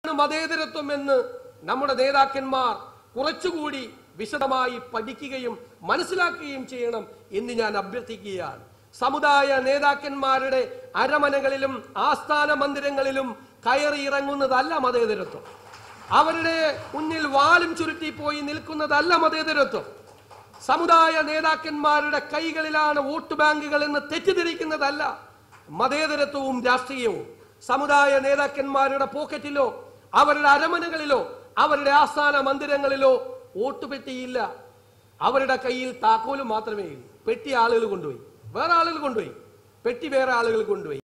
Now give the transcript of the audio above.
മതേതരത്വം എന്ന് നമ്മുടെ നേതാക്കന്മാർ കുറച്ചുകൂടി വിശദമായി പഠിക്കുകയും മനസ്സിലാക്കുകയും ചെയ്യണം എന്ന് ഞാൻ അഭ്യർത്ഥിക്കുകയാണ് സമുദായ നേതാക്കന്മാരുടെ അരമനകളിലും ആസ്ഥാന മന്ദിരങ്ങളിലും കയറി ഇറങ്ങുന്നതല്ല മതേതരത്വം അവരുടെ മുന്നിൽ വാലും ചുരുട്ടി പോയി നിൽക്കുന്നതല്ല മതേതരത്വം സമുദായ നേതാക്കന്മാരുടെ കൈകളിലാണ് വോട്ട് ബാങ്കുകൾ എന്ന് തെറ്റിദ്ധരിക്കുന്നതല്ല മതേതരത്വവും രാഷ്ട്രീയവും സമുദായ നേതാക്കന്മാരുടെ പോക്കറ്റിലോ അവരുടെ അരമനകളിലോ അവരുടെ ആസ്ഥാന മന്ദിരങ്ങളിലോ വോട്ട് പെട്ടിയില്ല അവരുടെ കയ്യിൽ താക്കോല് മാത്രമേ ഉള്ളൂ പെട്ടി ആളുകൾ കൊണ്ടുപോയി വേറെ ആളുകൾ കൊണ്ടുപോയി പെട്ടി വേറെ ആളുകൾ കൊണ്ടുപോയി